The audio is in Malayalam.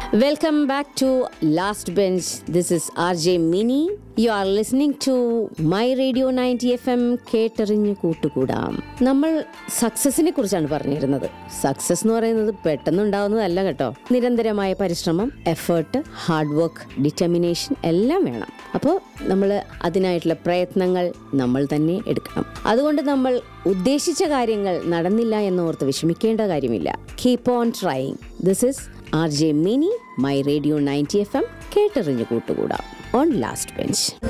welcome back to last bench this is R J Mini you are listening to my radio ninety F M കേട്ടറിഞ്ഞ് കൂട്ടുകൂടാം നമ്മൾ സക്സസിനെ കുറിച്ചാണ് പറഞ്ഞിരുന്നത് സക്സസ് എന്ന് പറയുന്നത് പെട്ടെന്ന് ഉണ്ടാവുന്നതല്ല കേട്ടോ നിരന്തരമായ പരിശ്രമം എഫേർട്ട് ഹാർഡ് വർക്ക് ഡിറ്റർമിനേഷൻ എല്ലാം വേണം അപ്പോൾ നമ്മൾ അതിനായിട്ടുള്ള പ്രയത്നങ്ങൾ നമ്മൾ തന്നെ എടുക്കണം അതുകൊണ്ട് നമ്മൾ ഉദ്ദേശിച്ച കാര്യങ്ങൾ നടന്നില്ല എന്നോർത്ത് വിഷമിക്കേണ്ട കാര്യമില്ല keep on trying this is R J Mini my radio ninety F M കേട്ടറിഞ്ഞു കൂട്ടുകൂടാം ഓൺ ലാസ്റ്റ് ബെഞ്ച്